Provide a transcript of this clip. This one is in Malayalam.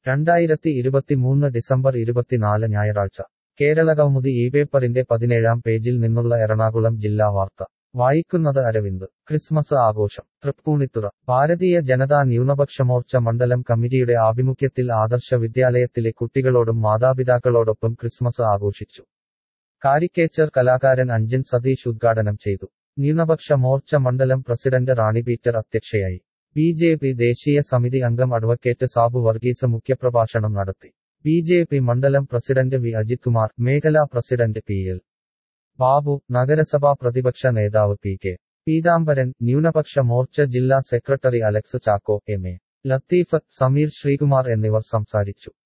രണ്ടായിരത്തി ഇരുപത്തിമൂന്ന് ഡിസംബർ ഇരുപത്തിനാല് ഞായറാഴ്ച കേരള കൗമുദി ഈ പേപ്പറിന്റെ പതിനേഴാം പേജിൽ നിന്നുള്ള എറണാകുളം ജില്ലാ വാർത്ത വായിക്കുന്നത് അരവിന്ദ് ക്രിസ്മസ് ആഘോഷം തൃപ്പൂണിത്തുറ ഭാരതീയ ജനതാ ന്യൂനപക്ഷ മോർച്ച മണ്ഡലം കമ്മിറ്റിയുടെ ആഭിമുഖ്യത്തിൽ ആദർശ വിദ്യാലയത്തിലെ കുട്ടികളോടും മാതാപിതാക്കളോടൊപ്പം ക്രിസ്മസ് ആഘോഷിച്ചു കാരിക്കേച്ചർ കലാകാരൻ അഞ്ജൻ സതീഷ് ഉദ്ഘാടനം ചെയ്തു ന്യൂനപക്ഷ മോർച്ച മണ്ഡലം പ്രസിഡന്റ് റാണി പീറ്റർ അധ്യക്ഷയായി ബി ജെ പി ദേശീയ സമിതി അംഗം അഡ്വക്കേറ്റ് സാബു വർഗീസ് മുഖ്യപ്രഭാഷണം നടത്തി ബി ജെ പി മണ്ഡലം പ്രസിഡന്റ് വി അജിത് കുമാർ മേഖലാ പ്രസിഡന്റ് പി എൽ ബാബു നഗരസഭാ പ്രതിപക്ഷ നേതാവ് പി കെ പീതാംബരൻ ന്യൂനപക്ഷ മോർച്ച ജില്ലാ secretary Alex Chacko M A Latheef Sameer Sreekumar എന്നിവർ സംസാരിച്ചു